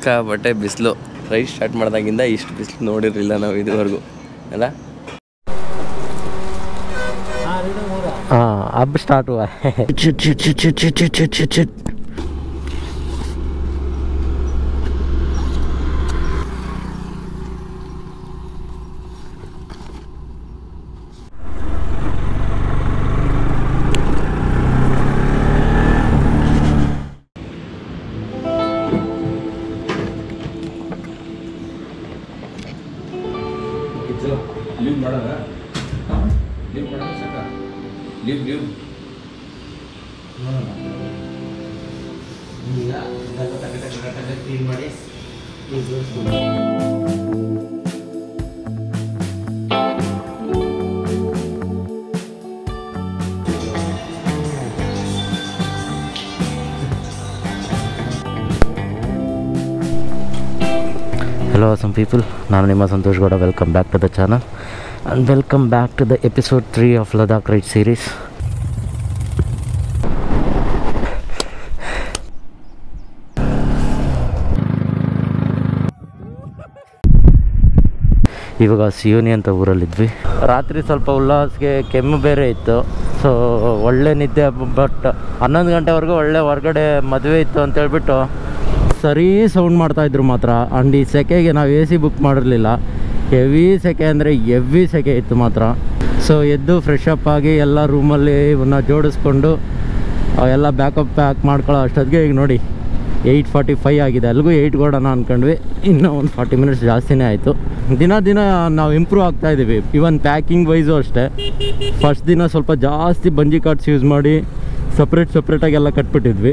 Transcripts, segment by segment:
ಸಿಕ್ಕಾಬಟ್ಟೆ ಬಿಸಿಲು ride start ಮಾಡಿದಾಗಿಂದ ಇಷ್ಟು ಬಿಸಿಲು ನೋಡಿರಲಿಲ್ಲ ನಾವು ಇದುವರೆಗೂ ಅಲ್ಲ हाँ अब स्टार्ट हुआ है ಲೀವ್ ಮಾಡೋಣ ಲೀವ್ ಮಾಡೋಣ ಸಾಕ ಲೀವ್ ಲೀವ್ ಕ್ಲೀನ್ ಮಾಡಿ ಹಲೋ ಸಮ್ ಪೀಪಲ್ ನಾನು ನಿಮ್ಮ Santosh Gowda welcome back to the channel and welcome back to the episode three of Ladakh ride series ಇವಾಗ ಸಿಯೋನಿ ಅಂತ ಊರಲ್ಲಿದ್ವಿ ರಾತ್ರಿ ಸ್ವಲ್ಪ ಉಲ್ಲಾಸ್ಗೆ ಕೆಮ್ಮು ಬೇರೆ ಇತ್ತು ಸೊ ಒಳ್ಳೆ ನಿದ್ದೆ ಬಟ್ ಹನ್ನೊಂದು ಗಂಟೆವರೆಗೂ ಒಳ್ಳೆ ಹೊರಗಡೆ ಮದುವೆ ಇತ್ತು ಅಂತ ಹೇಳ್ಬಿಟ್ಟು ಸರಿ ಸೌಂಡ್ ಮಾಡ್ತಾಯಿದ್ರು ಮಾತ್ರ ಆ್ಯಂಡ್ ಈ ಸೆಕೆಗೆ ನಾವು ಎ ಸಿ ಬುಕ್ ಮಾಡಿರಲಿಲ್ಲ ಹೆವಿ ಸೆಕೆ ಅಂದರೆ ಹೆವಿ ಸೆಕೆ ಇತ್ತು ಮಾತ್ರ ಸೊ ಎದ್ದು ಫ್ರೆಶ್ ಅಪ್ ಆಗಿ ಎಲ್ಲ ರೂಮಲ್ಲಿ ಇವನ್ನ ಜೋಡಿಸ್ಕೊಂಡು ಆ, ಎಲ್ಲ ಬ್ಯಾಕಪ್ ಪ್ಯಾಕ್ ಮಾಡ್ಕೊಳ್ಳೋ ಅಷ್ಟೊತ್ತಿಗೆ ಈಗ ನೋಡಿ ಏಯ್ಟ್ ಫಾರ್ಟಿ ಫೈ ಆಗಿದೆ ಅಲ್ಲಿಗೂ ಏಯ್ಟ್ ಕೊಡೋಣ ಅಂದ್ಕೊಂಡ್ವಿ ಇನ್ನೂ ಒಂದು ಫಾರ್ಟಿ ಮಿನಿಟ್ಸ್ ಜಾಸ್ತಿನೇ ಆಯಿತು ದಿನ ದಿನ ನಾವು ಇಂಪ್ರೂವ್ ಆಗ್ತಾ ಇದ್ದೀವಿ ಇವನ್ ಪ್ಯಾಕಿಂಗ್ ವೈಸು ಅಷ್ಟೇ ಫಸ್ಟ್ ದಿನ ಸ್ವಲ್ಪ ಜಾಸ್ತಿ ಬಂಜಿ ಕಾರ್ಡ್ಸ್ ಯೂಸ್ ಮಾಡಿ ಸಪ್ರೇಟ್ ಸಪ್ರೇಟಾಗಿ ಎಲ್ಲ ಕಟ್ಬಿಟ್ಟಿದ್ವಿ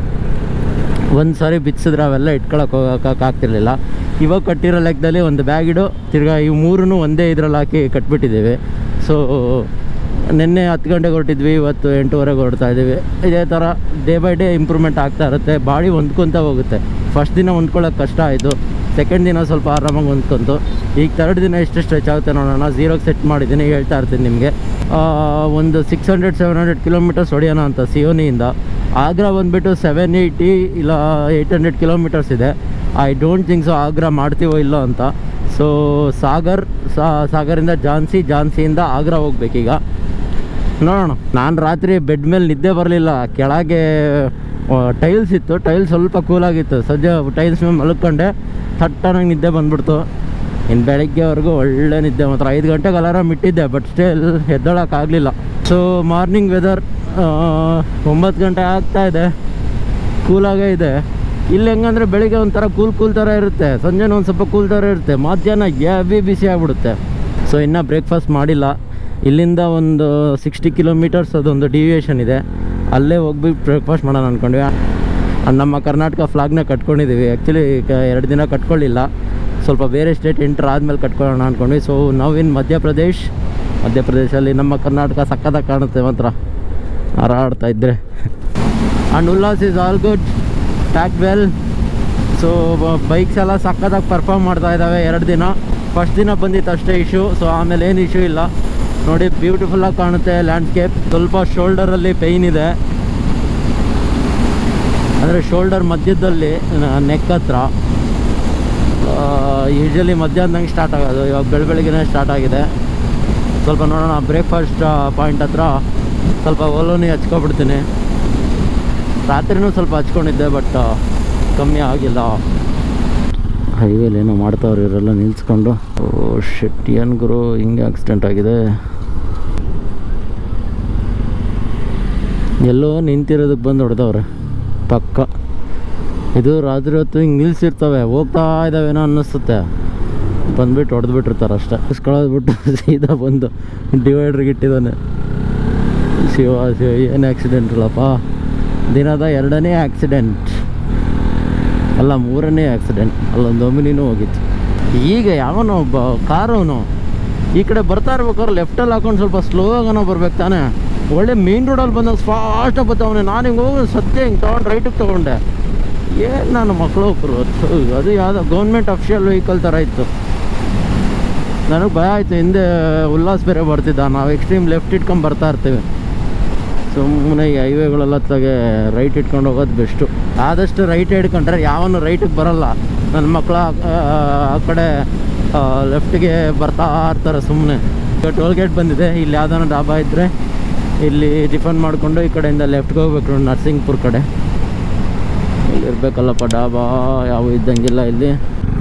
ಒಂದು ಸಾರಿ ಬಿಚ್ಚಿದ್ರೆ ಅವೆಲ್ಲ ಇಟ್ಕೊಳಕ್ಕೆ ಹೋಗಕ್ಕೆ ಆಗ್ತಿರ್ಲಿಲ್ಲ ಇವಾಗ ಕಟ್ಟಿರೋ ಲೆಕ್ಕದಲ್ಲಿ ಒಂದು ಬ್ಯಾಗ್ ಇಡು ತಿರ್ಗಾ ಇವು ಮೂರೂ ಒಂದೇ ಇದ್ರಲ್ಲಿ ಹಾಕಿ ಕಟ್ಬಿಟ್ಟಿದ್ದೀವಿ ಸೊ ನಿನ್ನೆ ಹತ್ತು ಗಂಟೆಗೆ ಹೊರಟಿದ್ವಿ ಇವತ್ತು ಎಂಟೂವರೆಗೆ ಹೊರಡ್ತಾ ಇದ್ದೀವಿ ಇದೇ ಥರ ಡೇ ಬೈ ಡೇ ಇಂಪ್ರೂವ್ಮೆಂಟ್ ಆಗ್ತಾ ಇರುತ್ತೆ ಬಾಡಿ ಹೊಂದ್ಕೊತ ಹೋಗುತ್ತೆ ಫಸ್ಟ್ ದಿನ ಹೊಂದ್ಕೊಳ್ಳೋಕೆ ಕಷ್ಟ ಆಯಿತು ಸೆಕೆಂಡ್ ದಿನ ಸ್ವಲ್ಪ ಆರಾಮಾಗಿ ಹೊಂದ್ಕೊಂತು ಈಗ ತರ್ಡ್ ದಿನ ಎಷ್ಟು ಸ್ಟ್ರೆಚ್ ಆಗುತ್ತೆ ನೋಡೋಣ ಝೀರೋಗೆ ಸೆಟ್ ಮಾಡಿದ್ದೀನಿ ಹೇಳ್ತಾ ಇರ್ತೀನಿ ನಿಮಗೆ ಒಂದು six hundred seven hundred kilometres ಹೊಡೆಯೋಣ ಅಂತ ಸಿಯೋನಿಯಿಂದ ಆಗ್ರಾ ಬಂದುಬಿಟ್ಟು ಸೆವೆನ್ ಏಯ್ಟಿ ಇಲ್ಲ ಏಯ್ಟ್ ಹಂಡ್ರೆಡ್ ಕಿಲೋಮೀಟರ್ಸ್ ಇದೆ I don't think so Agra ಮಾಡ್ತೀವೋ ಇಲ್ಲೋ ಅಂತ ಸೊ ಸಾಗರ್ ಸಾಗರಿಂದ ಝಾನ್ಸಿ ಝಾನ್ಸಿಯಿಂದ ಆಗ್ರಾ ಹೋಗ್ಬೇಕೀಗ ನೋಡೋಣ ನಾನು ರಾತ್ರಿ ಬೆಡ್ ಮೇಲೆ ನಿದ್ದೆ ಬರಲಿಲ್ಲ ಕೆಳಗೆ ಟೈಲ್ಸ್ ಇತ್ತು ಟೈಲ್ಸ್ ಸ್ವಲ್ಪ ಕೂಲಾಗಿತ್ತು ಸದ್ಯ ಟೈಲ್ಸ್ ಮೇಲೆ ಮಲ್ಕೊಂಡೆ ಥಟ್ಟನಾಗಿ ನಿದ್ದೆ ಬಂದ್ಬಿಡ್ತು ಇನ್ನು ಬೆಳಗ್ಗೆವರೆಗೂ ಒಳ್ಳೆ ನಿದ್ದೆ ಮಾತ್ರ ಐದು ಗಂಟೆಗೆ ಅಲಾರಾಮ್ ಇಟ್ಟಿದ್ದೆ ಬಟ್ ಸ್ಟಿಲ್ ಎದ್ದೋಳಕ್ಕಾಗಲಿಲ್ಲ ಸೊ ಮಾರ್ನಿಂಗ್ ವೆದರ್ ಒಂಬತ್ತು ಗಂಟೆ ಆಗ್ತಾ ಇದೆ ಕೂಲಾಗೇ ಇದೆ ಇಲ್ಲಿ ಹೆಂಗಂದ್ರೆ ಬೆಳಿಗ್ಗೆ ಒಂಥರ ಕೂಲ್ ಕೂಲ್ ಥರ ಇರುತ್ತೆ ಸಂಜೆನೂ ಒಂದು ಸ್ವಲ್ಪ ಕೂಲ್ ಥರ ಇರುತ್ತೆ ಮಧ್ಯಾಹ್ನ ಹೆವಿ ಬಿಸಿ ಆಗಿಬಿಡುತ್ತೆ ಸೊ ಇನ್ನೂ ಬ್ರೇಕ್ಫಾಸ್ಟ್ ಮಾಡಿಲ್ಲ ಇಲ್ಲಿಂದ ಒಂದು ಸಿಕ್ಸ್ಟಿ ಕಿಲೋಮೀಟರ್ಸ್ ಅದೊಂದು ಡಿವಿಯೇಷನ್ ಇದೆ ಅಲ್ಲೇ ಹೋಗ್ಬಿಟ್ಟು ಬ್ರೇಕ್ಫಾಸ್ಟ್ ಮಾಡೋಣ ಅಂದ್ಕೊಂಡ್ವಿ ಅದ್ ನಮ್ಮ ಕರ್ನಾಟಕ ಫ್ಲಾಗ್ನ ಕಟ್ಕೊಂಡಿದ್ದೀವಿ ಆ್ಯಕ್ಚುಲಿ ಎರಡು ದಿನ ಕಟ್ಕೊಳ್ಳಿಲ್ಲ ಸ್ವಲ್ಪ ಬೇರೆ ಸ್ಟೇಟ್ ಎಂಟ್ರ್ ಆದಮೇಲೆ ಕಟ್ಕೊಳ್ಳೋಣ ಅಂದ್ಕೊಂಡ್ವಿ ಸೊ ನಾವು ಇನ್ ಮಧ್ಯಪ್ರದೇಶ್ ಮಧ್ಯಪ್ರದೇಶಲ್ಲಿ ನಮ್ಮ ಕರ್ನಾಟಕ ಸಕ್ಕತ್ತಾಗಿ ಕಾಣುತ್ತೆ ಮಾತ್ರ ಹಾರಾಡ್ತಾ ಇದ್ದರೆ and Ullas is all good pack well so bikes ಎಲ್ಲ ಸಕ್ಕತ್ತಾಗಿ ಪರ್ಫಾರ್ಮ್ ಮಾಡ್ತಾ ಇದ್ದಾವೆ ಎರಡು ದಿನ ಫಸ್ಟ್ ದಿನ ಬಂದಿತ್ತು ಅಷ್ಟೇ ಇಶ್ಯೂ ಸೊ ಆಮೇಲೆ ಏನು ಇಶ್ಯೂ ಇಲ್ಲ ನೋಡಿ ಬ್ಯೂಟಿಫುಲ್ಲಾಗಿ ಕಾಣುತ್ತೆ ಲ್ಯಾಂಡ್ಸ್ಕೇಪ್ ಸ್ವಲ್ಪ ಶೋಲ್ಡರಲ್ಲಿ ಪೇಯ್ನ್ ಇದೆ ಅಂದರೆ ಶೋಲ್ಡರ್ ಮಧ್ಯದಲ್ಲಿ ನೆಕ್ ಹತ್ರ ಯೂಶ್ವಲಿ ಮಧ್ಯಾಹ್ನದಂಗೆ ಸ್ಟಾರ್ಟ್ ಆಗೋದು ಇವಾಗ ಬೆಳ ಬೆಳಗ್ಗೆನೇ ಸ್ಟಾರ್ಟ್ ಆಗಿದೆ ಸ್ವಲ್ಪ ನೋಡೋಣ ಬ್ರೇಕ್ಫಾಸ್ಟ್ ಪಾಯಿಂಟ್ ಹತ್ರ ಸ್ವಲ್ಪ ಓಲೋನಿ ಹಚ್ಕೊಬಿಡ್ತೀನಿ ರಾತ್ರಿನೂ ಸ್ವಲ್ಪ ಹಚ್ಕೊಂಡಿದ್ದೆ ಬಟ್ ಕಮ್ಮಿ ಆಗಿಲ್ಲ ಹೈವೇಲಿ ಏನೋ ಮಾಡ್ತಾವ್ರು ಇವರೆಲ್ಲ ನಿಲ್ಸ್ಕೊಂಡು ಓ ಶೆಟ್ ಏನು ಗುರು ಹಿಂಗೆ ಆಕ್ಸಿಡೆಂಟ್ ಆಗಿದೆ ಎಲ್ಲೋ ನಿಂತಿರೋದಕ್ಕೆ ಬಂದು ಹೊಡೆದವ್ರೆ ಪಕ್ಕ ಇದು ರಾತ್ರಿ ಹೊತ್ತು ಹಿಂಗೆ ನಿಲ್ಸಿರ್ತವೆ ಹೋಗ್ತಾ ಇದ್ದಾವೇನೋ ಅನ್ನಿಸುತ್ತೆ ಬಂದ್ಬಿಟ್ಟು ಹೊಡೆದ್ಬಿಟ್ಟಿರ್ತಾರೆ ಅಷ್ಟೇ ಇಸ್ಕೊಳ್ಳೋದ್ಬಿಟ್ಟು ಸೀದಾ ಬಂದು ಡಿವೈಡ್ರಿಗೆ ಇಟ್ಟಿದ್ದಾನೆ ಶಿವ ಶಿವ ಏನು ಆಕ್ಸಿಡೆಂಟ್ ಇಲ್ಲಪ್ಪ ದಿನದ ಎರಡನೇ ಆಕ್ಸಿಡೆಂಟ್ ಅಲ್ಲ ಮೂರನೇ ಆಕ್ಸಿಡೆಂಟ್ ಅಲ್ಲೊಂದು ಒಮಿನಿನೂ ಹೋಗಿತ್ತು ಈಗ ಯಾವನೋ ಒಬ್ಬ ಕಾರವನು ಈ ಕಡೆ ಬರ್ತಾ ಇರ್ಬೇಕಾದ್ರೆ ಲೆಫ್ಟಲ್ಲಿ ಹಾಕೊಂಡು ಸ್ವಲ್ಪ ಸ್ಲೋ ಆಗನೋ ಬರ್ಬೇಕು ತಾನೇ ಒಳ್ಳೆ ಮೇನ್ ರೋಡಲ್ಲಿ ಬಂದಾಗ ಫಾಸ್ಟಾಗಿ ಬರ್ತಾವನೆ ನಾನು ಹಿಂಗೆ ಹೋಗಿ ಸತ್ಯ ಹಿಂಗೆ ತೊಗೊಂಡು ರೈಟಿಗೆ ತೊಗೊಂಡೆ ಏನು ನಾನು ಮಕ್ಕಳು ಒಬ್ಬರು ಅದು ಯಾವುದೋ ಗೌರ್ಮೆಂಟ್ ಅಫಿಷಿಯಲ್ ವೆಹಿಕಲ್ ಥರ ಇತ್ತು ನನಗೆ ಭಯ ಆಯಿತು ಹಿಂದೆ ಉಲ್ಲಾಸ್ ಬೇರೆ ಬರ್ತಿದ್ದ ನಾವು ಎಕ್ಸ್ಟ್ರೀಮ್ ಲೆಫ್ಟ್ ಇಟ್ಕೊಂಡು ಬರ್ತಾ ಇರ್ತೀವಿ ಸುಮ್ಮನೆ ಈ ಹೈವೇಗಳೆಲ್ಲ ತಗೆ ರೈಟ್ ಇಟ್ಕೊಂಡು ಹೋಗೋದು ಬೆಸ್ಟು ಆದಷ್ಟು ರೈಟ್ ಹಿಡ್ಕೊಂಡ್ರೆ ಯಾವನು ರೈಟಿಗೆ ಬರಲ್ಲ ನನ್ನ ಮಕ್ಕಳು ಆ ಕಡೆ ಲೆಫ್ಟ್ಗೆ ಬರ್ತಾ ಇರ್ತಾರೆ ಸುಮ್ಮನೆ ಈಗ ಟೋಲ್ ಗೇಟ್ ಬಂದಿದೆ ಇಲ್ಲಿ ಯಾವ್ದಾನ ಡಾಬಾ ಇದ್ದರೆ ಇಲ್ಲಿ ಟಿಫನ್ ಮಾಡಿಕೊಂಡು ಈ ಕಡೆಯಿಂದ ಲೆಫ್ಟ್ಗೆ ಹೋಗ್ಬೇಕು ನರ್ಸಿಂಗ್ಪುರ್ ಕಡೆ ಇಲ್ಲಿ ಇರಬೇಕಲ್ಲಪ್ಪ ಡಾಬಾ ಯಾವ ಇದ್ದಂಗಿಲ್ಲ ಇಲ್ಲಿ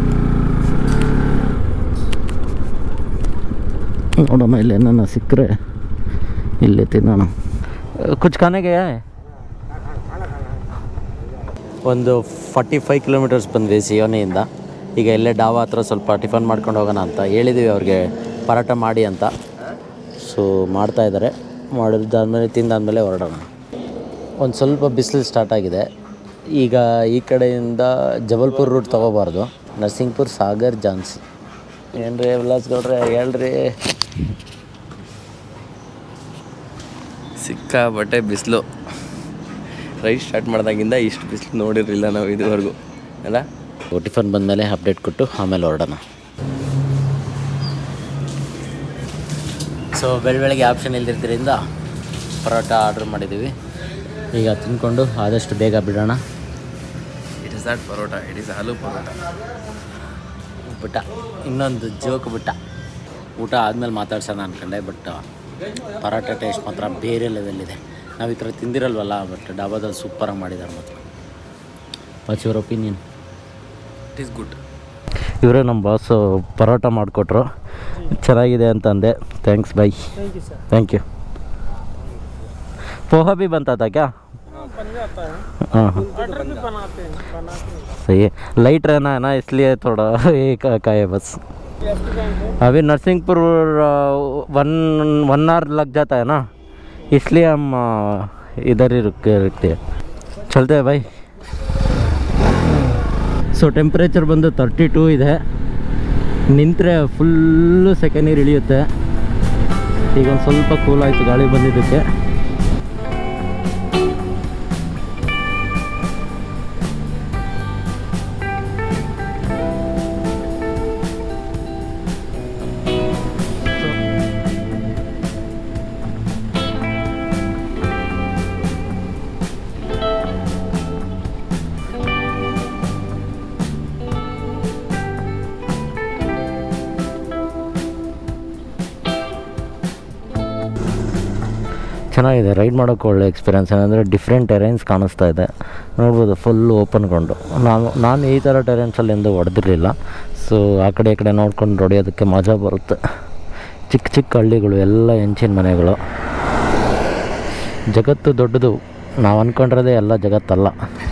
ನೋಡೋಣ ಇಲ್ಲಿ ಏನಾನ ಸಿಕ್ಕರೆ ಇಲ್ಲಿ ತಿನ್ನೋಣ ಕುಚ್ ಖಾನೆಗೆ ಒಂದು ಫಾರ್ಟಿ ಫೈವ್ ಕಿಲೋಮೀಟರ್ಸ್ ಬಂದ್ವಿ ಸಿಯೋನಿಯಿಂದ ಈಗ ಇಲ್ಲೇ ಡಾಬಾ ಹತ್ರ ಸ್ವಲ್ಪ ಟಿಫನ್ ಮಾಡ್ಕೊಂಡು ಹೋಗೋಣ ಅಂತ ಹೇಳಿದ್ದೀವಿ ಅವ್ರಿಗೆ ಪರಾಟ ಮಾಡಿ ಅಂತ ಸೊ ಮಾಡ್ತಾ ಇದ್ದಾರೆ ಮಾಡಿದ್ದಾದ್ಮೇಲೆ ತಿಂದಾದ್ಮೇಲೆ ಹೊರಡೋಣ ಒಂದು ಸ್ವಲ್ಪ ಬಿಸಿಲು ಸ್ಟಾರ್ಟ್ ಆಗಿದೆ ಈಗ ಈ ಕಡೆಯಿಂದ ಜಬಲ್ಪುರ್ ರೂಟ್ ತೊಗೋಬಾರ್ದು ನರಸಿಂಗ್ಪುರ್ ಸಾಗರ್ ಜಾನ್ಸಿ ಏನ್ರಿ ಉಲ್ಲಾಸ್ಗೌಡ್ರೆ ಹೇಳ್ರಿ ಸಿಕ್ಕಾಬಟ್ಟೆ ಬಿಸಿಲು ರೈಡ್ ಸ್ಟಾರ್ಟ್ ಮಾಡಿದಾಗಿಂದ ಇಷ್ಟು ಬಿಸಿಲು ನೋಡಿರಲಿಲ್ಲ ನಾವು ಇದುವರೆಗೂ ಅಲ್ಲ ಟಿಫನ್ ಬಂದಮೇಲೆ ಅಪ್ಡೇಟ್ ಕೊಟ್ಟು ಆಮೇಲೆ ಹೊರಡೋಣ ಸೊ ಬೆಳ ಬೆಳಗ್ಗೆ ಆಪ್ಷನ್ ಇಲ್ದಿದ್ದರಿಂದ ಪರೋಟ ಆರ್ಡ್ರ್ ಮಾಡಿದ್ದೀವಿ ಈಗ ತಿಂದ್ಕೊಂಡು ಆದಷ್ಟು ಬೇಗ ಬಿಡೋಣ it is not paratha it is aloo paratha ಬಿಟ್ಟ ಇನ್ನೊಂದು ಜೋಕ್ ಬಿಟ್ಟ ಊಟ ಆದಮೇಲೆ ಮಾತಾಡ್ಸೋಣ ಅಂದ್ಕೊಂಡೆ ಬಟ್ ಪರೋಟ ಟೇಸ್ಟ್ ಮಾತ್ರ ಬೇರೆ ಲೆವೆಲ್ ಇದೆ ನಾವು ಈ ಥರ ತಿಂದಿರಲ್ವಲ್ಲ ಬಟ್ ಡಾಬಾದಲ್ಲಿ ಸೂಪರಾಗಿ ಮಾಡಿದ್ದಾರೆ ಮಾತ್ರ what's your opinion it is good ಇವರೇ ನಮ್ಮ ಬಾಸು ಪರೋಟ ಮಾಡಿಕೊಟ್ರು ಚೆನ್ನಾಗಿದೆ ಅಂತಂದೆ thanks bye thank you poha भी बनता था क्या हाँ हाँ सही है लाइट रहना है ना इसलिए थोड़ा एक का है बस अभी नरसिंहपुर वन वन आवर लग जाता है ना इसलिए हम आ, इधर ही रुक रुकते हैं चलते हैं भाई ಸೊ ಟೆಂಪ್ರೇಚರ್ ಬಂದು ತರ್ಟಿ ಟೂ ಇದೆ ನಿಂತರೆ ಫುಲ್ಲು ಸೆಕೆ ನೀರು ಇಳಿಯುತ್ತೆ ಈಗ ಒಂದು ಸ್ವಲ್ಪ ಕೂಲ್ ಆಯಿತು ಗಾಳಿ ಬಂದಿದ್ದಕ್ಕೆ ಚೆನ್ನಾಗಿದೆ ರೈಡ್ ಮಾಡೋಕ್ಕೆ ಒಳ್ಳೆ ಎಕ್ಸ್ಪೀರಿಯನ್ಸ್ ಏನಂದರೆ ಡಿಫ್ರೆಂಟ್ ಟೆರೈನ್ಸ್ ಕಾಣಿಸ್ತಾ ಇದೆ ನೋಡ್ಬೋದು ಫುಲ್ಲು ಓಪನ್ ಕೊಂಡು ನಾನು ನಾನು ಈ ಥರ ಟೆರೈನ್ಸಲ್ಲಿ ಎಂದು ಹೊಡೆದಿರಲಿಲ್ಲ ಸೊ ಆ ಕಡೆ ಈ ಕಡೆ ನೋಡ್ಕೊಂಡು ಹೊಡೆಯೋದಕ್ಕೆ ಮಜಾ ಬರುತ್ತೆ ಚಿಕ್ಕ ಚಿಕ್ಕ ಹಳ್ಳಿಗಳು ಎಲ್ಲ ಹೆಂಚಿನ ಮನೆಗಳು ಜಗತ್ತು ದೊಡ್ಡದು ನಾವು ಅಂದ್ಕೊಂಡಿರೋದೇ ಎಲ್ಲ ಜಗತ್ತಲ್ಲ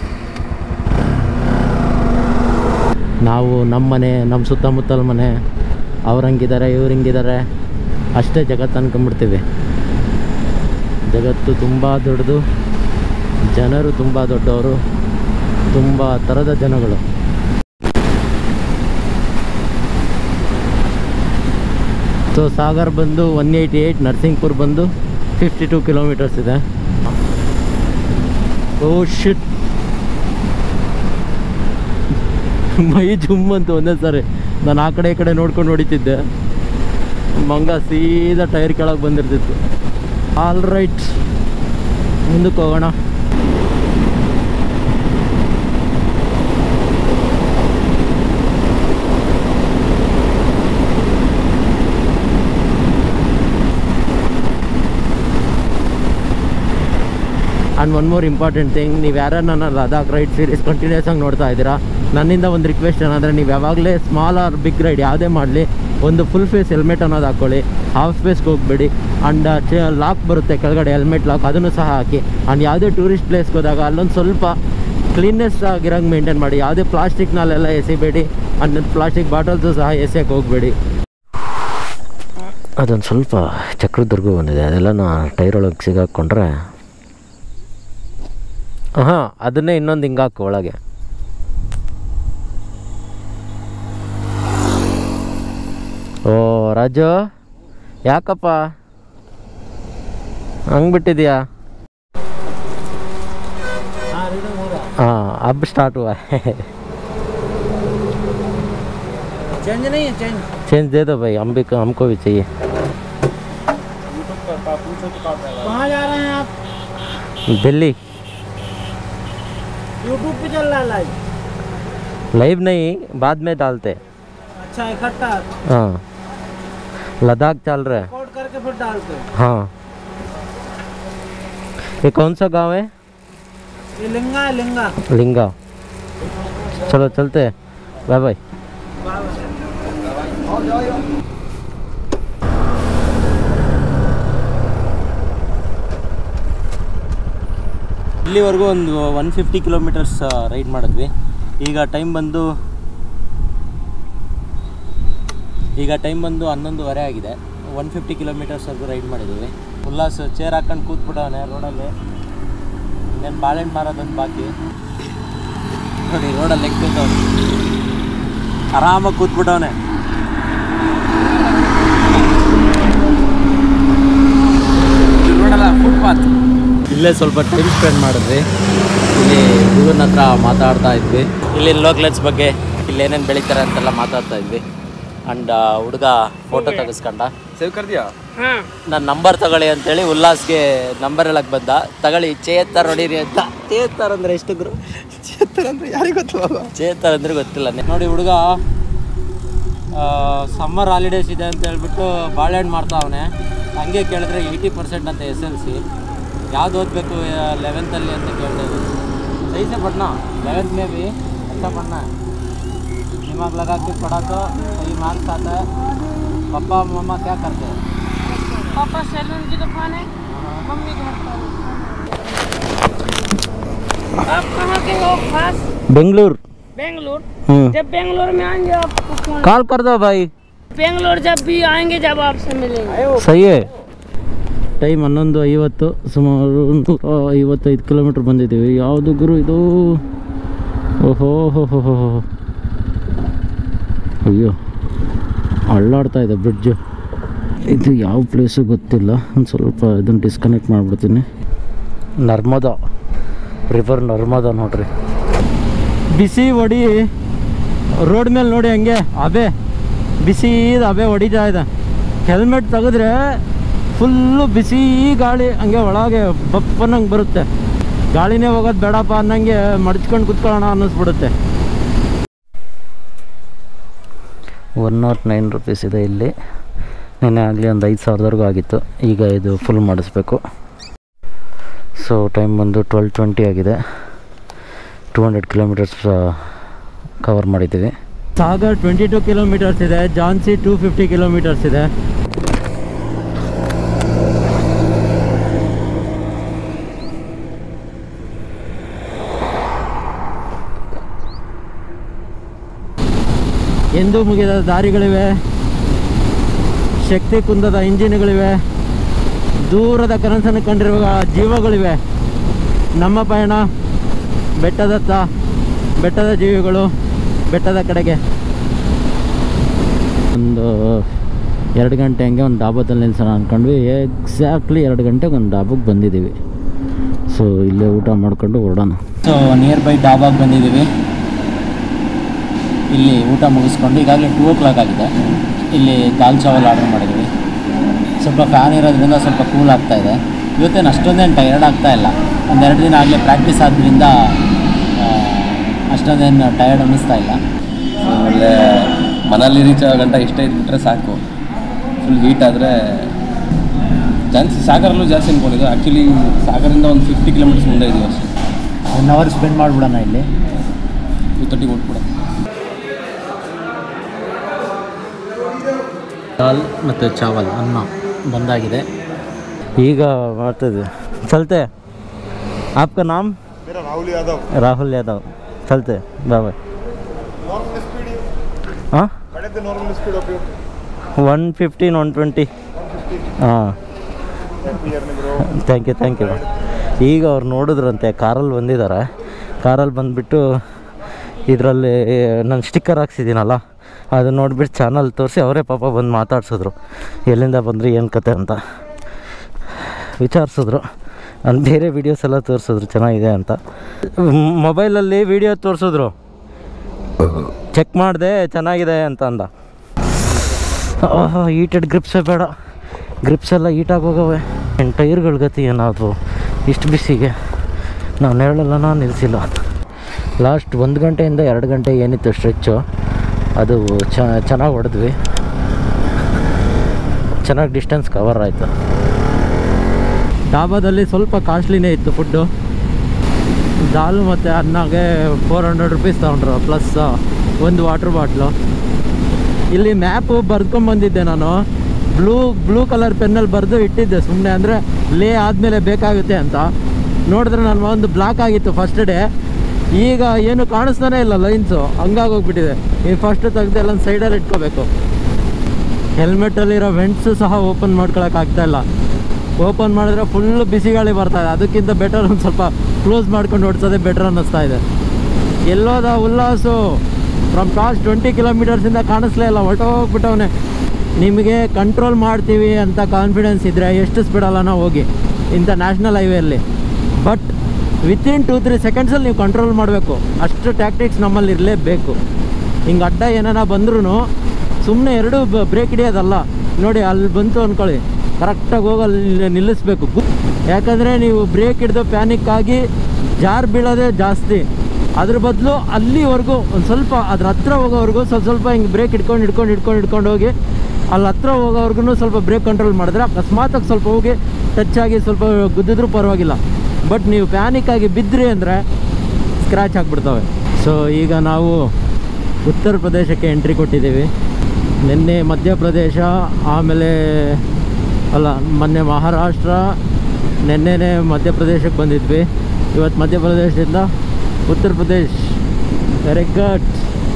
ನಾವು ನಮ್ಮ ಮನೆ ನಮ್ಮ ಸುತ್ತಮುತ್ತಲ ಮನೆ ಅವ್ರು ಹಂಗಿದ್ದಾರೆ ಇವ್ರು ಹಿಂಗಿದ್ದಾರೆ ಅಷ್ಟೇ ಜಗತ್ತು ಅನ್ಕೊಂಬಿಡ್ತೀವಿ ಜಗತ್ತು ತುಂಬ ದೊಡ್ಡದು ಜನರು ತುಂಬ ದೊಡ್ಡವರು ತುಂಬ ಥರದ ಜನಗಳು ಸೊ ಸಾಗರ್ ಬಂದು ಒನ್ ಏಯ್ಟಿ ಏಯ್ಟ್ ನರ್ಸಿಂಗ್ಪುರ್ ಬಂದು ಫಿಫ್ಟಿ ಟೂ ಕಿಲೋಮೀಟರ್ಸ್ ಇದೆ ಓ ಶಿಟ್ ಮೈ ಜುಮ್ ಅಂತ ಒಂದೇ ಸಾರಿ ನಾನು ಆ ಕಡೆ ಈ ಕಡೆ ನೋಡ್ಕೊಂಡು ಹೊಡಿತಿದ್ದೆ ಮಂಗ ಸೀದಾ ಟೈರ್ ಕೆಳಗೆ ಬಂದಿರ್ತಿತ್ತು ಆಲ್ ರೈಟ್ ಮುಂದಕ್ಕೆ ಹೋಗೋಣ and one more important thing ನೀವು ಯಾರು ನನ್ನ ಲದಾಖ್ ರೈಡ್ ಸೀರೀಸ್ ಕಂಟಿನ್ಯೂಸ್ ಆಗಿ ನೋಡ್ತಾ ಇದ್ದೀರಾ ನನ್ನಿಂದ ಒಂದು ರಿಕ್ವೆಸ್ಟ್ ಏನಂದರೆ ನೀವು ಯಾವಾಗಲೇ ಸ್ಮಾಲ್ ಆರ್ ಬಿಗ್ ರೈಡ್ ಯಾವುದೇ ಮಾಡಲಿ ಒಂದು ಫುಲ್ ಫೇಸ್ ಹೆಲ್ಮೆಟ್ ಅನ್ನೋದು ಹಾಕ್ಕೊಳ್ಳಿ ಹಾಫ್ ಫೇಸ್ಗೆ ಹೋಗ್ಬೇಡಿ ಆ್ಯಂಡ್ ಚ ಲಾಕ್ ಬರುತ್ತೆ ಕೆಳಗಡೆ ಹೆಲ್ಮೆಟ್ ಲಾಕ್ ಅದನ್ನು ಸಹ ಹಾಕಿ ಆ್ಯಂಡ್ ಯಾವುದೇ ಟೂರಿಸ್ಟ್ ಪ್ಲೇಸ್ಗೆ ಹೋದಾಗ ಅಲ್ಲೊಂದು ಸ್ವಲ್ಪ ಕ್ಲೀನ್ನೆಸ್ ಆಗಿರಂಗೆ ಮೇಂಟೈನ್ ಮಾಡಿ ಯಾವುದೇ ಪ್ಲಾಸ್ಟಿಕ್ನಲ್ಲೆಲ್ಲ ಎಸಿಬೇಡಿ ಆ್ಯಂಡ್ ಪ್ಲಾಸ್ಟಿಕ್ ಬಾಟಲ್ಸು ಸಹ ಎಸೆಯೋಕ್ಕೆ ಹೋಗಬೇಡಿ ಅದೊಂದು ಸ್ವಲ್ಪ ಚಕ್ರದುರ್ಗ ಬಂದಿದೆ ಅದೆಲ್ಲ ಟೈರ್ ಒಳಗೆ ಸಿಗಾಕೊಂಡ್ರೆ ಹಾಂ ಅದನ್ನೇ ಇನ್ನೊಂದು ಹಿಂಗೆ ಹಾಕು ಒಳಗೆ ಓ ರಾಜು ಯಾಕಪ್ಪ ಹಂಗೆ ಬಿಟ್ಟಿದ್ಯಾ हाँ अब स्टार्ट हुआ है चेंज नहीं है चेंज चेंज दे दो भाई हम भी हमको भी चाहिए कहाँ जा रहे हैं आप दिल्ली यूट्यूब पे चल रहा है लाइव लाइव नहीं बाद में डालते अच्छा इकट्ठा हाँ लद्दाख चल रहा है कोट करके फिर डालते हो हाँ ये कौन सा गांव है ये लिंगा है लिंगा लिंगा चलो चलते हैं बाय बाय ಇಲ್ಲಿವರೆಗೂ ಒಂದು ಒನ್ ಫಿಫ್ಟಿ ಕಿಲೋಮೀಟರ್ಸ್ ರೈಡ್ ಮಾಡಿದ್ವಿ ಈಗ ಟೈಮ್ ಬಂದು ಈಗ ಟೈಮ್ ಬಂದು ಹನ್ನೊಂದುವರೆ ಆಗಿದೆ ಒನ್ ಫಿಫ್ಟಿ ಕಿಲೋಮೀಟರ್ಸ್ವರೆಗೂ ರೈಡ್ ಮಾಡಿದ್ದೀವಿ ಉಲ್ಲಾಸ್ ಚೇರ್ ಹಾಕೊಂಡು ಕೂತ್ಬಿಟ್ಟವನೆ ರೋಡಲ್ಲಿ ಇನ್ನೇನು ಬಾಳೆಹಣ್ಣು ಮಾರೋದೊಂದು ಬಾಕಿ ನೋಡಿ ರೋಡಲ್ಲಿ ಲೆಕ್ಕ ಕೂತವ್ನೆ ಆರಾಮಾಗಿ ಕೂತ್ಬಿಟ್ಟವನೆ ಫುಟ್ಪಾತ್ ಇಲ್ಲೇ ಸ್ವಲ್ಪ ಟೈಮ್ ಸ್ಪೆಂಡ್ ಮಾಡಿದ್ವಿ ಇಲ್ಲಿ ಹುಡುಗನ ಹತ್ರ ಮಾತಾಡ್ತಾ ಇದ್ವಿ ಇಲ್ಲಿ ಲೋಕ್ಲೆಟ್ಸ್ ಬಗ್ಗೆ ಇಲ್ಲಿ ಏನೇನು ಬೆಳಿತಾರೆ ಅಂತೆಲ್ಲ ಮಾತಾಡ್ತಾ ಇದ್ವಿ ಆ್ಯಂಡ್ ಹುಡುಗ ಫೋಟೋ ತೆಗೆಸ್ಕೊಂಡ ಸೇವ್ ಕರ್ ದಿಯಾ ನನ್ನ ನಂಬರ್ ತಗೊಳ್ಳಿ ಅಂತೇಳಿ ಉಲ್ಲಾಸ್ಗೆ ನಂಬರ್ ಹೇಳಕ್ ಬಂದ ತಗೊಳ್ಳಿ ಚೇತರ್ ಹೊಡೀರಿ ಅಂತ ಚೇತರ್ ಅಂದ್ರೆ ಎಷ್ಟು ಗುರು ಚೇತರ್ ಅಂದ್ರೆ ಯಾರಿಗೆ ಗೊತ್ತು ಚೇತರ್ ಅಂದ್ರೆ ಗೊತ್ತಿಲ್ಲ ನೋಡಿ ಹುಡುಗ ಸಮ್ಮರ್ ಹಾಲಿಡೇಸ್ ಇದೆ ಅಂತ ಹೇಳ್ಬಿಟ್ಟು ಬಾಳೆಹಣ್ಣು ಮಾಡ್ತಾ ಅವನೆ ಹಂಗೆ ಕೇಳಿದ್ರೆ ಏಯ್ಟಿ ಪರ್ಸೆಂಟ್ ಅಂತ ಎಸ್ ಎಲ್ ಸಿ ಯಾವ್ದು ಓದಬೇಕು ಲೆವೆಂತಲ್ಲಿ ಅಂತ ಕೇಳ್ತಾ ಇದ್ದೆ सही से पढ़ना लेवेंथ में भी अच्छा पढ़ना है दिमाग लगा के पढ़ा तो सही मार्क्स आता है पापा मम्मा क्या करते हैं पापा सैलून की दुकान है मम्मी घर पर आप कहाँ के हो खास बेंगलुरु बेंगलोर हम्म जब बेंगलोर में आएंगे आपको फोन कॉल कर दो भाई बेंगलोर जब भी आएंगे जब आपसे मिलेंगे ಸಹಿ ಟೈಮ್ ಹನ್ನೊಂದು ಐವತ್ತು ಸುಮಾರು ನೂರ ಐವತ್ತೈದು ಕಿಲೋಮೀಟ್ರ್ ಬಂದಿದ್ದೀವಿ ಯಾವುದು ಗುರು ಇದು ಓಹೋ ಹೋ ಹೋ ಹೋ ಹೋ. ಅಯ್ಯೋ ಅಳ್ಳಾಡ್ತಾ ಇದೆ ಬ್ರಿಡ್ಜು ಇದು ಯಾವ ಪ್ಲೇಸು ಗೊತ್ತಿಲ್ಲ ಒಂದು ಸ್ವಲ್ಪ ಇದನ್ನು ಡಿಸ್ಕನೆಕ್ಟ್ ಮಾಡಿಬಿಡ್ತೀನಿ ನರ್ಮದಾ ರಿವರ್ ನರ್ಮದಾ ನೋಡ್ರಿ ಬಿಸಿ ಹೊಡಿ ರೋಡ್ ಮೇಲೆ ನೋಡಿ ಹಂಗೆ ಅಬೆ ಬಿಸಿ ಅಬೆ ಹೊಡಿತಾ ಇದೆ ಹೆಲ್ಮೆಟ್ ತೆಗೆದ್ರೆ ಫುಲ್ಲು ಬಿಸಿ ಗಾಳಿ ಹಂಗೆ ಒಳಗೆ ಬಪ್ಪನಂಗೆ ಬರುತ್ತೆ ಗಾಳಿನೇ ಹೋಗೋದು ಬೇಡಪ್ಪ ಅನ್ನಂಗೆ ಮಡ್ಚ್ಕೊಂಡು ಕುತ್ಕೊಳ್ಳೋಣ ಅನ್ನಿಸ್ಬಿಡುತ್ತೆ ಒನ್ ನಾಟ್ ನೈನ್ ರುಪೀಸ್ ಇದೆ ಇಲ್ಲಿ ನೆನ್ನೆ ಆಗಲಿ ಒಂದು ಐದು ಸಾವಿರದವರೆಗೂ ಆಗಿತ್ತು ಈಗ ಇದು ಫುಲ್ ಮಾಡಿಸ್ಬೇಕು ಸೊ ಟೈಮ್ ಬಂದು ಟ್ವೆಲ್ ಟ್ವೆಂಟಿ ಆಗಿದೆ ಟೂ ಹಂಡ್ರೆಡ್ ಕಿಲೋಮೀಟರ್ಸ್ ಕವರ್ ಮಾಡಿದ್ದೀವಿ ಸಾಗರ್ ಟ್ವೆಂಟಿ ಟು ಕಿಲೋಮೀಟರ್ಸ್ ಇದೆ ಜಾನ್ಸಿ ಟೂ ಫಿಫ್ಟಿ ಕಿಲೋಮೀಟರ್ಸ್ ಇದೆ ಎಂದೂ ಮುಗಿದ ದಾರಿಗಳಿವೆ ಶಕ್ತಿ ಕುಂದದ ಇಂಜಿನ್ಗಳಿವೆ ದೂರದ ಕನಸನ್ನು ಕಂಡಿರುವ ಜೀವಗಳಿವೆ ನಮ್ಮ ಪಯಣ ಬೆಟ್ಟದತ್ತ ಬೆಟ್ಟದ ಜೀವಿಗಳು ಬೆಟ್ಟದ ಕಡೆಗೆ ಒಂದು ಎರಡು ಗಂಟೆ ಹಂಗೆ ಒಂದು ಡಾಬಾದಲ್ಲಿ ನಿಲ್ಸೋಣ ಅಂದ್ಕೊಂಡ್ವಿ ಎಕ್ಸಾಕ್ಟ್ಲಿ ಎರಡು ಗಂಟೆಗೆ ಒಂದು ಡಾಬಾಗೆ ಬಂದಿದ್ದೀವಿ ಸೊ ಇಲ್ಲೇ ಊಟ ಮಾಡ್ಕೊಂಡು ಹೊರಡೋಣ ಸೊ ನಿಯರ್ ಬೈ ಡಾಬಾಗೆ ಬಂದಿದ್ದೀವಿ ಇಲ್ಲಿ ಊಟ ಮುಗಿಸ್ಕೊಂಡು ಈಗಾಗಲೇ ಟೂ ಓ ಕ್ಲಾಕ್ ಆಗಿದೆ ಇಲ್ಲಿ ದಾಲ್ ಚಾವಲ್ ಆರ್ಡರ್ ಮಾಡಿದ್ವಿ ಸ್ವಲ್ಪ ಫ್ಯಾನ್ ಇರೋದ್ರಿಂದ ಸ್ವಲ್ಪ ಕೂಲ್ ಆಗ್ತಾ ಇದೆ ಇವತ್ತೇನು ಅಷ್ಟೊಂದೇನು ಟಯರ್ಡ್ ಆಗ್ತಾ ಇಲ್ಲ ಒಂದೆರಡು ದಿನ ಆಗಲೇ ಪ್ರಾಕ್ಟೀಸ್ ಆದ್ದರಿಂದ ಅಷ್ಟೊಂದೇನು ಟಯರ್ಡ್ ಅನ್ನಿಸ್ತಾ ಇಲ್ಲ ಒಳ್ಳೆ ಮನಾಲಿ ರೀಚ್ ಆಗೋ ಗಂಟ ಇಷ್ಟ ಇದ್ಬಿಟ್ರೆ ಸಾಕು ಫುಲ್ ಹೀಟ್ ಆದರೆ ಜಾಸ್ತಿ ಸಾಗರಲ್ಲೂ ಜಾಸ್ತಿ ಅನ್ಕೊಂಡಿದ್ದು ಆ್ಯಕ್ಚುಲಿ ಸಾಗರಿಂದ ಒಂದು ಫಿಫ್ಟಿ ಕಿಲೋಮೀಟರ್ಸ್ ಮುಂದೆ ಇದೀವಿ ಅಷ್ಟೇ ಒನ್ ಅವರ್ ಸ್ಪೆಂಡ್ ಮಾಡಿಬಿಡೋಣ ಇಲ್ಲಿ ಟೂ ತರ್ಟಿಗೆ ಹೊಟ್ಬಿಡ ದಾಲ್ ಮತ್ತು ಚಾವಲ್ ಅನ್ನ ಬಂದಾಗಿದೆ ಈಗ ಮಾಡ್ತಿದ್ವಿ ಚಲ್ತೆ ಆಪ್ಕ ನಾಮ್ मेरा राहुल यादव ರಾಹುಲ್ ಯಾದವ್ ಚಲ್ತೆ ಬಾಯ್ ಬಾಯ್ नॉर्मल स्पीड ಹಾಂ कड़े थे normal speed of you one fifteen one twenty 150 ಹಾಂ happy journey bro thank you thank you ಈಗ ಅವ್ರು ನೋಡಿದ್ರಂತೆ ಕಾರಲ್ಲಿ ಬಂದಿದ್ದಾರೆ ಕಾರಲ್ಲಿ ಬಂದುಬಿಟ್ಟು ಇದರಲ್ಲಿ ನಾನು ಸ್ಟಿಕ್ಕರ್ ಹಾಕ್ಸಿದ್ದೀನಲ್ಲ ಅದು ನೋಡಿಬಿಟ್ಟು ಚಾನಲ್ ತೋರಿಸಿ ಅವರೇ ಪಾಪ ಬಂದು ಮಾತಾಡ್ಸಿದ್ರು ಎಲ್ಲಿಂದ ಬಂದ್ರಿ ಏನು ಕತೆ ಅಂತ ವಿಚಾರಿಸಿದ್ರು ನಾನು ಬೇರೆ ವೀಡಿಯೋಸ್ ಎಲ್ಲ ತೋರಿಸಿದ್ರು ಚೆನ್ನಾಗಿದೆ ಅಂತ ಮೊಬೈಲಲ್ಲಿ ವೀಡಿಯೋ ತೋರಿಸಿದ್ರು ಚೆಕ್ ಮಾಡಿದೆ ಚೆನ್ನಾಗಿದೆ ಅಂತ ಅಂದ ಹೀಟೆಡ್ ಗ್ರಿಪ್ಸೇ ಬೇಡ ಗ್ರಿಪ್ಸ್ ಎಲ್ಲ ಹೀಟಾಗಿ ಹೋಗವೆ ಏನು ಟೈರ್ಗಳ ಗತಿ ಏನಾದವು ಇಷ್ಟು ಬಿಸಿಗೆ ನಾವು ನೆರಳೆಲ್ಲ ನಿಲ್ಲಿಸಿಲ್ಲ ಲಾಸ್ಟ್ ಒಂದು ಗಂಟೆಯಿಂದ ಎರಡು ಗಂಟೆ ಏನಿತ್ತು ಸ್ಟ್ರೆಚ್ಚು ಅದು ಚ ಚೆನ್ನಾಗಿ ಹೊಡೆದ್ವಿ ಚೆನ್ನಾಗಿ ಡಿಸ್ಟೆನ್ಸ್ ಕವರ್ ಆಯಿತು ಡಾಬಾದಲ್ಲಿ ಸ್ವಲ್ಪ ಕಾಸ್ಟ್ಲಿನೇ ಇತ್ತು ಫುಡ್ಡು ದಾಲ್ ಮತ್ತು ಅನ್ನಗೆ ಫೋರ್ ಹಂಡ್ರೆಡ್ ರುಪೀಸ್ ತೊಗೊಂಡ್ರು ಪ್ಲಸ್ ಒಂದು ವಾಟ್ರ್ ಬಾಟ್ಲು ಇಲ್ಲಿ ಮ್ಯಾಪು ಬರ್ಕೊಂಬಂದಿದ್ದೆ ನಾನು ಬ್ಲೂ ಬ್ಲೂ ಕಲರ್ ಪೆನ್ನಲ್ಲಿ ಬರೆದು ಇಟ್ಟಿದ್ದೆ ಸುಮ್ಮನೆ ಅಂದರೆ ಲೇ ಆದಮೇಲೆ ಬೇಕಾಗುತ್ತೆ ಅಂತ ನೋಡಿದ್ರೆ ನಾನು ಒಂದು ಬ್ಲಾಕ್ ಆಗಿತ್ತು ಫಸ್ಟ್ ಡೇ ಈಗ ಏನು ಕಾಣಿಸ್ತಾನೆ ಇಲ್ಲ ಲೈನ್ಸು ಹಂಗಾಗೋಗ್ಬಿಟ್ಟಿದೆ ಈ ಫಸ್ಟ್ ತೆಗ್ದು ಎಲ್ಲ ಸೈಡಲ್ಲಿ ಇಟ್ಕೋಬೇಕು ಹೆಲ್ಮೆಟಲ್ಲಿರೋ ವೆಂಟ್ಸು ಸಹ ಓಪನ್ ಮಾಡ್ಕೊಳಕ್ಕಾಗ್ತಾ ಇಲ್ಲ ಓಪನ್ ಮಾಡಿದ್ರೆ ಫುಲ್ ಬಿಸಿ ಗಾಳಿ ಬರ್ತಾ ಇದೆ ಅದಕ್ಕಿಂತ ಬೆಟರ್ ಒಂದು ಸ್ವಲ್ಪ ಕ್ಲೋಸ್ ಮಾಡ್ಕೊಂಡು ಓಡಿಸೋದೇ ಬೆಟರ್ ಅನ್ನಿಸ್ತಾ ಇದೆ ಎಲ್ಲೋದ ಉಲ್ಲಾಸು ಫ್ರಮ್ ಕಾಸ್ಟ್ ಟ್ವೆಂಟಿ ಕಿಲೋಮೀಟರ್ಸಿಂದ ಕಾಣಿಸ್ಲೇ ಇಲ್ಲ ಹೊರಟೋಗ್ಬಿಟ್ಟವನೆ ನಿಮಗೆ ಕಂಟ್ರೋಲ್ ಮಾಡ್ತೀವಿ ಅಂತ ಕಾನ್ಫಿಡೆನ್ಸ್ ಇದ್ದರೆ ಎಷ್ಟು ಸ್ಪೀಡಲ್ಲನ ಹೋಗಿ ಇಂಥ ನ್ಯಾಷನಲ್ ಹೈವೇಯಲ್ಲಿ ಬಟ್ ವಿತಿನ್ ಟೂ ತ್ರೀ ಸೆಕೆಂಡ್ಸಲ್ಲಿ ನೀವು ಕಂಟ್ರೋಲ್ ಮಾಡಬೇಕು ಅಷ್ಟು ಟ್ಯಾಕ್ಟಿಕ್ಸ್ ನಮ್ಮಲ್ಲಿ ಇರಲೇಬೇಕು ಹಿಂಗೆ ಅಡ್ಡ ಏನಾನ ಬಂದ್ರೂ ಸುಮ್ಮನೆ ಎರಡು ಬ್ರೇಕ್ ಹಿಡಿಯೋದಲ್ಲ ನೋಡಿ ಅಲ್ಲಿ ಬಂತು ಅಂದ್ಕೊಳ್ಳಿ ಕರೆಕ್ಟಾಗಿ ಹೋಗಿ ಅಲ್ಲಿ ನಿಲ್ಲಿಸ್ಬೇಕು ಗು- ಯಾಕಂದರೆ ನೀವು ಬ್ರೇಕ್ ಹಿಡಿದು ಪ್ಯಾನಿಕ್ ಆಗಿ ಜಾರ್ ಬೀಳೋದೇ ಜಾಸ್ತಿ ಅದ್ರ ಬದಲು ಅಲ್ಲಿವರೆಗೂ ಒಂದು ಸ್ವಲ್ಪ ಅದ್ರ ಹತ್ರ ಹೋಗೋವರೆಗೂ ಸ್ವಲ್ಪ ಸ್ವಲ್ಪ ಹಿಂಗೆ ಬ್ರೇಕ್ ಹಿಡ್ಕೊಂಡು ಹಿಡ್ಕೊಂಡು ಹಿಡ್ಕೊಂಡು ಹಿಡ್ಕೊಂಡು ಹೋಗಿ ಅಲ್ಲಿ ಹತ್ರ ಹೋಗೋವರೆಗೂ ಸ್ವಲ್ಪ ಬ್ರೇಕ್ ಕಂಟ್ರೋಲ್ ಮಾಡಿದ್ರೆ ಅಕಸ್ಮಾತಾಗಿ ಸ್ವಲ್ಪ ಹೋಗಿ ಟಚ್ ಆಗಿ ಸ್ವಲ್ಪ ಗುದ್ದಿದ್ರೂ ಪರವಾಗಿಲ್ಲ ಬಟ್ ನೀವು ಪ್ಯಾನಿಕ್ ಆಗಿ ಬಿದ್ದ್ರಿ ಅಂದರೆ ಸ್ಕ್ರ್ಯಾಚ್ ಆಗಿಬಿಡ್ತವೆ ಸೊ ಈಗ ನಾವು ಉತ್ತರ ಪ್ರದೇಶಕ್ಕೆ ಎಂಟ್ರಿ ಕೊಟ್ಟಿದ್ದೀವಿ ನಿನ್ನೆ ಮಧ್ಯಪ್ರದೇಶ ಆಮೇಲೆ ಅಲ್ಲ ಮೊನ್ನೆ ಮಹಾರಾಷ್ಟ್ರ ನಿನ್ನೆನೇ ಮಧ್ಯಪ್ರದೇಶಕ್ಕೆ ಬಂದಿದ್ವಿ ಇವತ್ತು ಮಧ್ಯಪ್ರದೇಶದಿಂದ ಉತ್ತರ ಪ್ರದೇಶ್ ವೆರಿ ಗುಡ್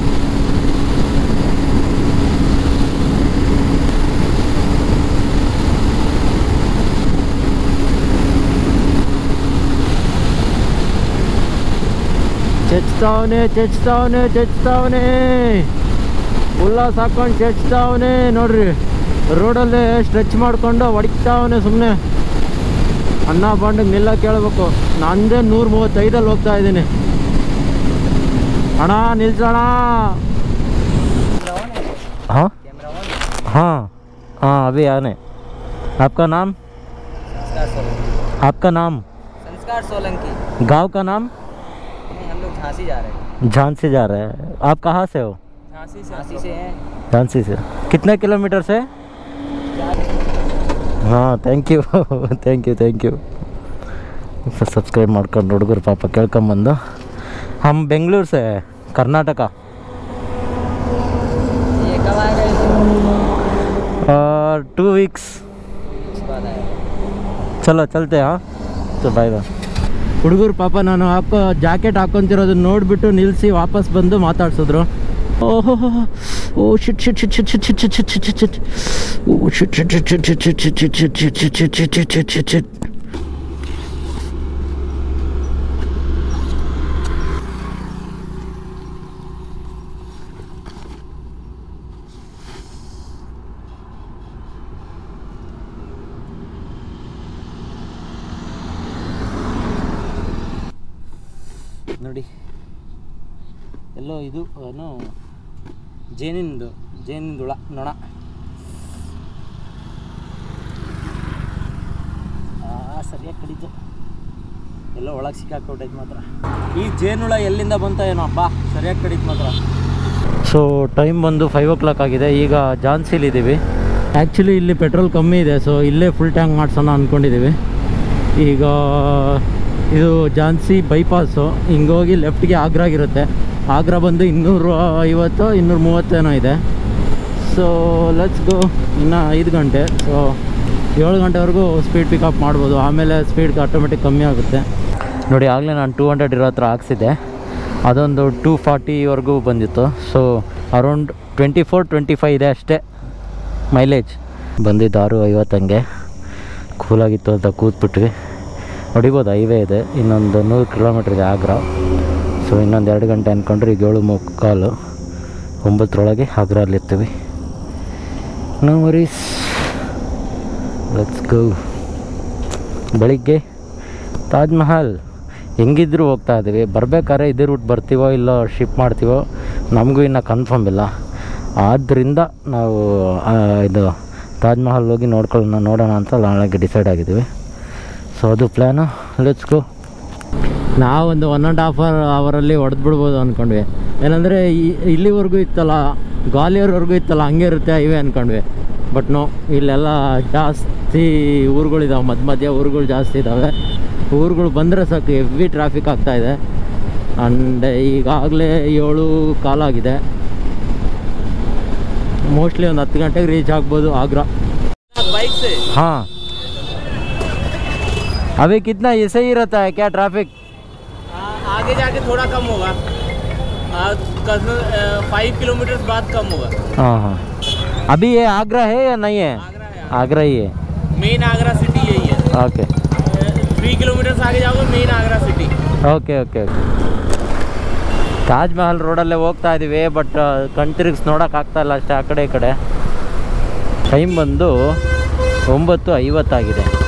ಚೆಚ್ತಾವನೆ ಚೆಚ್ತಾವನೆ ಚೆಚ್ತಾವನೆ ಉಲ್ಲಾಸ ಹಾಕೊಂಡು ಚೆಚ್ತಾವನೆ ನೋಡ್ರಿ ರೋಡಲ್ಲೇ ಸ್ಟ್ರೆಚ್ ಮಾಡ್ಕೊಂಡು ಹೊಡಿತಾವನೆ ಸುಮ್ಮನೆ ಅನ್ನ ಬಾಂಡಿಗೆ ನಿಲ್ಲ ಕೇಳಬೇಕು ನಂದೇ ನೂರ ಮೂವತ್ತೈದಲ್ಲಿ ಹೋಗ್ತಾ ಇದ್ದೀನಿ ಅಣ್ಣ ನಿಲ್ಸೋಣ हाँ हाँ हाँ अभी आने आपका नाम संस्कार सोलंकी आपका नाम संस्कार सोलंकी गांव का नाम नहीं हम लोग झांसी जा रहे हैं झांसी जा रहे हैं आप कहाँ से हो झांसी से झांसी से हैं झांसी से कितने किलोमीटर से ಹಾಂ thank you thank you thank you subscribe ಮಾಡ್ಕೊಂಡು ಹುಡುಗರು ಪಾಪ ಕೇಳ್ಕೊಂಬಂದು ಹಮ್ ಬೆಂಗಳೂರು ಸೆ ಕರ್ನಾಟಕ ये कब आएगा ये ಟೂ ವೀಕ್ಸ್ इसके बाद आएगा ಚಲೋ ಚಲ್ತೆ ಹಾಂ ಸೊ ಬಾಯ್ ಬಾಯ್ ಹುಡುಗರು ಪಾಪ ನಾನು ಹಾಕೋ ಜಾಕೆಟ್ ಹಾಕೊಂತಿರೋದನ್ನ ನೋಡಿಬಿಟ್ಟು ನಿಲ್ಲಿಸಿ ವಾಪಸ್ ಬಂದು ಮಾತಾಡ್ಸಿದ್ರು ಓಹೋ ಓ ಶಿಟ್ ಶಿಟ್ ಶಿಟ್ ಶಿಟ್ ಶಿಟ್ ಶಿಟ್ ಶಿಟ್ ಶಿಟ್ ಶಿಟ್ ಶಿಟ್ ಓ ಶಿಟ್ ಶಿಟ್ ಶಿಟ್ ಶಿಟ್ ಶಿಟ್ ಶಿಟ್ ಶಿಟ್ ಶಿಟ್ ಶಿಟ್ ಶಿಟ್ ಶಿಟ್ ಶಿಟ್ ಶಿಟ್ ಶಿಟ್ ಶಿಟ್ ಶಿಟ್ ನೋಡಿ ಎಲ್ಲೋ ಇದು ಏನು ಜೇನಿಂದು ಜೇನಿಂದು ಹುಳ ನೊಣ ಆ ಸರಿಯಾಗಿ ಕಡಿತು ಎಲ್ಲೋ ಒಳಗೆ ಸಿಕ್ಕಾಕೊಟ್ಟೈತೆ ಮಾತ್ರ ಈ ಜೇನುಳ ಎಲ್ಲಿಂದ ಬಂತ ಏನೋ ಅಪ್ಪ ಸರಿಯಾಗಿ ಕಡಿತು ಮಾತ್ರ ಸೊ ಟೈಮ್ ಬಂದು ಫೈವ್ ಓ ಕ್ಲಾಕ್ ಆಗಿದೆ ಈಗ ಜಾನ್ಸಿಲಿದ್ದೀವಿ ಆ್ಯಕ್ಚುಲಿ ಇಲ್ಲಿ ಪೆಟ್ರೋಲ್ ಕಮ್ಮಿ ಇದೆ ಸೊ ಇಲ್ಲೇ ಫುಲ್ ಟ್ಯಾಂಕ್ ಮಾಡ್ಸೋಣ ಅಂದ್ಕೊಂಡಿದ್ದೀವಿ ಈಗ ಇದು ಝಾನ್ಸಿ ಬೈಪಾಸು ಹಿಂಗೋಗಿ ಲೆಫ್ಟ್ಗೆ ಆಗ್ರಾಗಿರುತ್ತೆ ಆಗ್ರಾ ಬಂದು ಇನ್ನೂರು ಐವತ್ತು ಇನ್ನೂರ ಮೂವತ್ತೇನೋ ಇದೆ ಸೊ ಲೆಟ್ಸ್ ಗೋ ಇನ್ನು ಐದು ಗಂಟೆ ಸೊ ಏಳು ಗಂಟೆವರೆಗೂ ಸ್ಪೀಡ್ ಪಿಕಪ್ ಮಾಡ್ಬೋದು ಆಮೇಲೆ ಸ್ಪೀಡ್ ಆಟೋಮೆಟಿಕ್ ಕಮ್ಮಿ ಆಗುತ್ತೆ ನೋಡಿ ಆಗಲೇ ನಾನು ಟೂ ಹಂಡ್ರೆಡ್ ಇರೋ ಹತ್ರ ಹಾಕ್ಸಿದ್ದೆ ಅದೊಂದು ಟೂ ಫಾರ್ಟಿವರೆಗೂ ಬಂದಿತ್ತು so around twenty four twenty five ಇದೆ ಅಷ್ಟೇ ಮೈಲೇಜ್ ಬಂದಿದ್ದು ಆರು ಐವತ್ತಂಗೆ ಕೂಲಾಗಿತ್ತು ಅಂತ ಕೂತ್ಬಿಟ್ವಿ ಹೊಡಿಬೋದು ಹೈವೇ ಇದೆ ಇನ್ನೊಂದು ನೂರು ಕಿಲೋಮೀಟ್ರ್ ಇದೆ ಆಗ್ರಾ ಸೊ ಇನ್ನೊಂದು ಎರಡು ಗಂಟೆ ಅಂದ್ಕೊಂಡ್ರೆ ಈಗ ಏಳು ಮುಕ್ಕಾಲು ಒಂಬತ್ತರೊಳಗೆ ಆಗ್ರಾಲಿರ್ತೀವಿ ನೋ ವರೀಸ್ ಲೆಟ್ಸ್ ಗೋ ಬೆಳಿಗ್ಗೆ ತಾಜ್ ಮಹಲ್ ಹೆಂಗಿದ್ರು ಹೋಗ್ತಾ ಇದ್ದೀವಿ ಬರ್ಬೇಕಾದ್ರೆ ಇದೇ ರೂಟ್ ಬರ್ತೀವೋ ಇಲ್ಲ ಶಿಪ್ ಮಾಡ್ತೀವೋ ನಮಗೂ ಇನ್ನೂ ಕನ್ಫರ್ಮ್ ಇಲ್ಲ ಆದ್ದರಿಂದ ನಾವು ಆ, ಇದು ತಾಜ್ ಮಹಲ್ ಹೋಗಿ ನೋಡ್ಕೊಳ್ಳೋಣ ನೋಡೋಣ ಅಂತ ನಾಳೆಗೆ ಡಿಸೈಡ್ ಆಗಿದ್ದೀವಿ ಸೊ ಅದು ಪ್ಲ್ಯಾನು ಲೆಟ್ಸ್ ಗೋ ನಾವೊಂದು ಒನ್ ಆ್ಯಂಡ್ ಹಾಫ್ ಅವರಲ್ಲಿ ಹೊಡೆದು ಬಿಡ್ಬೋದು ಅಂದ್ಕೊಂಡ್ವಿ ಏನಂದರೆ ಇಲ್ಲಿವರೆಗೂ ಇತ್ತಲ್ಲ ಗ್ವಾಲಿಯರ್ವರೆಗೂ ಇತ್ತಲ್ಲ ಹಂಗೆ ಇರುತ್ತೆ ಹೈವೇ ಅಂದ್ಕೊಂಡ್ವಿ ಬಟ್ ನೋ ಇಲ್ಲೆಲ್ಲ ಜಾಸ್ತಿ ಊರುಗಳಿದಾವೆ ಮಧ್ಯ ಮಧ್ಯ ಊರುಗಳು ಜಾಸ್ತಿ ಇದ್ದಾವೆ ಊರುಗಳು ಬಂದರೆ ಸಾಕು ಹೆವಿ ಟ್ರಾಫಿಕ್ ಆಗ್ತಾಯಿದೆ ಆ್ಯಂಡ್ ಈಗಾಗಲೇ ಏಳು ಕಾಲಾಗಿದೆ ಮೋಸ್ಟ್ಲಿ ಒಂದು ಹತ್ತು ಗಂಟೆಗೆ ರೀಚ್ ಆಗ್ಬೋದು ಆಗ್ರಾ बाइक से हाँ अभी कितना ऐसे ही रहता है क्या ट्रैफिक आगे जाके थोड़ा कम होगा फाइव किलोमीटर बाद कम होगा हाँ हाँ अभी ये आगरा है या नहीं है आगरा है आगरा ही है मेन आगरा सिटी यही है ओके थ्री किलोमीटर आगे जाओगे main Agra city okay okay okay Taj Mahal ರೋಡಲ್ಲೇ ಹೋಗ್ತಾ ಇದ್ದೀವಿ ಬಟ್ ಕಣ್ತಿರುಗಿಸ್ ನೋಡೋಕ್ಕಾಗ್ತಾ ಇಲ್ಲ ಅಷ್ಟೇ ಆ ಕಡೆ ಈ ಕಡೆ ಟೈಮ್ ಬಂದು ಒಂಬತ್ತು ಐವತ್ತಾಗಿದೆ